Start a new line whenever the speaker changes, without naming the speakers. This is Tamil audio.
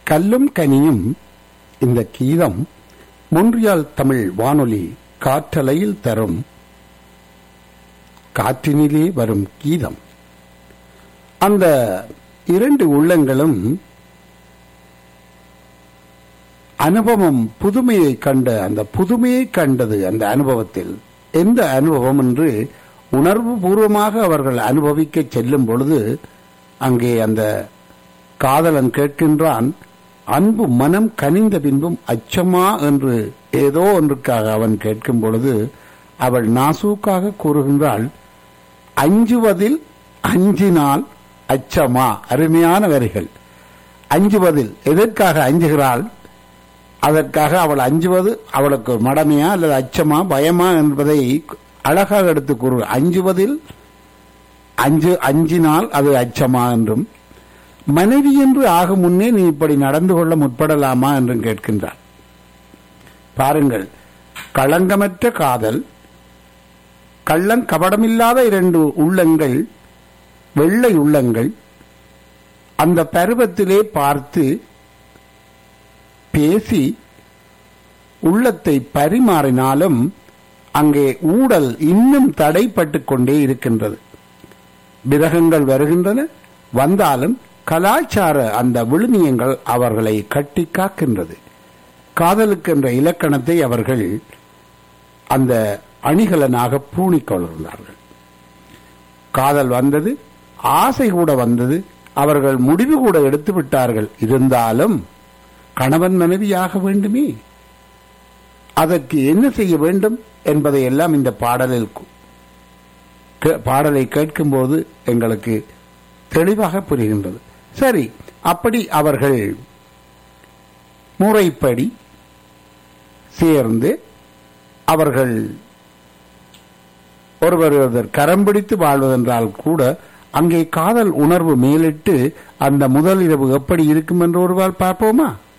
கல்லும் கனியும் இந்த கீதம் மொன்றியால் தமிழ் வானொலி காற்றலையில் தரும் காற்றினிலே வரும் கீதம் அந்த இரண்டு உள்ளங்களும் அனுபவம் புதுமையை கண்ட அந்த புதுமையை கண்டது அந்த அனுபவத்தில் எந்த அனுபவம் என்று உணர்வு பூர்வமாக அவர்கள் அனுபவிக்க செல்லும் பொழுது அங்கே அந்த காதலன் கேட்கின்றான் அன்பு மனம் கனிந்த பின்பும் அச்சமா என்று ஏதோ ஒன்றுக்காக அவன் கேட்கும் பொழுது அவள் நாசூக்காக கூறுகின்றாள் அஞ்சுவதில் அஞ்சினால் அச்சமா அருமையான வரிகள் அஞ்சுவதில் எதற்காக அஞ்சுகிறாள் அதற்காக அவள் அஞ்சுவது அவளுக்கு மடமையா அல்லது அச்சமா பயமா என்பதை அழகாக எடுத்து கூறு அஞ்சுவதில் அஞ்சு அஞ்சினால் அது அச்சமா என்றும் மனைவி என்று ஆகும் முன்னே நீ இப்படி நடந்து கொள்ள முற்படலாமா என்றும் கேட்கின்றார் பாருங்கள் களங்கமற்ற காதல் கள்ளம் கபடமில்லாத இரண்டு உள்ளங்கள் வெள்ளை உள்ளங்கள் அந்த பருவத்திலே பார்த்து பேசி உள்ளத்தை பரிமாறினாலும் அங்கே ஊடல் இன்னும் தடைப்பட்டுக் கொண்டே இருக்கின்றது விரகங்கள் வருகின்றன வந்தாலும் கலாச்சார அந்த விழுமியங்கள் அவர்களை கட்டி காக்கின்றது காதலுக்கு என்ற இலக்கணத்தை அவர்கள் அந்த அணிகலனாக பூணிக்கொள்கிறார்கள் காதல் வந்தது ஆசை கூட வந்தது அவர்கள் முடிவு கூட எடுத்து விட்டார்கள் இருந்தாலும் கணவன் மனைவியாக வேண்டுமே அதற்கு என்ன செய்ய வேண்டும் என்பதை எல்லாம் இந்த பாடலில் பாடலை கேட்கும்போது எங்களுக்கு தெளிவாக புரிகின்றது சரி அப்படி அவர்கள் முறைப்படி சேர்ந்து அவர்கள் ஒருவர் ஒருவர் கரம் பிடித்து வாழ்வதென்றால் கூட அங்கே காதல் உணர்வு மேலிட்டு அந்த முதல் இரவு எப்படி இருக்கும் என்று ஒருவாள் பார்ப்போமா